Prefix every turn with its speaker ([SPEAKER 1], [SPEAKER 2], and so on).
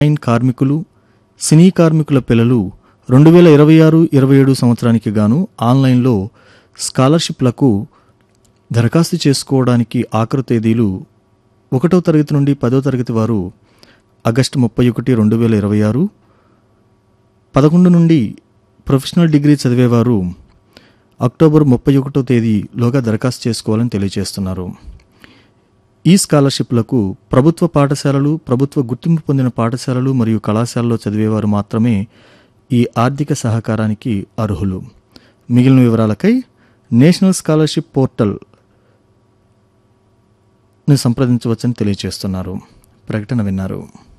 [SPEAKER 1] line కార్మికులు సినీ కార్మికుల పిల్లలు రెండు వేల ఇరవై ఆరు ఇరవై ఏడు సంవత్సరానికి గాను ఆన్లైన్లో స్కాలర్షిప్లకు దరఖాస్తు చేసుకోవడానికి ఆఖరు తేదీలు ఒకటో తరగతి నుండి పదో తరగతి వారు ఆగస్టు ముప్పై ఒకటి రెండు వేల ఇరవై ఆరు పదకొండు నుండి ప్రొఫెషనల్ డిగ్రీ చదివేవారు అక్టోబర్ ముప్పై ఒకటో తేదీలోగా దరఖాస్తు చేసుకోవాలని తెలియజేస్తున్నారు ఈ స్కాలర్షిప్లకు ప్రభుత్వ పాఠశాలలు ప్రభుత్వ గుర్తింపు పొందిన పాఠశాలలు మరియు కళాశాలలో చదివేవారు మాత్రమే ఈ ఆర్థిక సహకారానికి అర్హులు మిగిలిన వివరాలకై నేషనల్ స్కాలర్షిప్ పోర్టల్ ని సంప్రదించవచ్చని తెలియజేస్తున్నారు ప్రకటన విన్నారు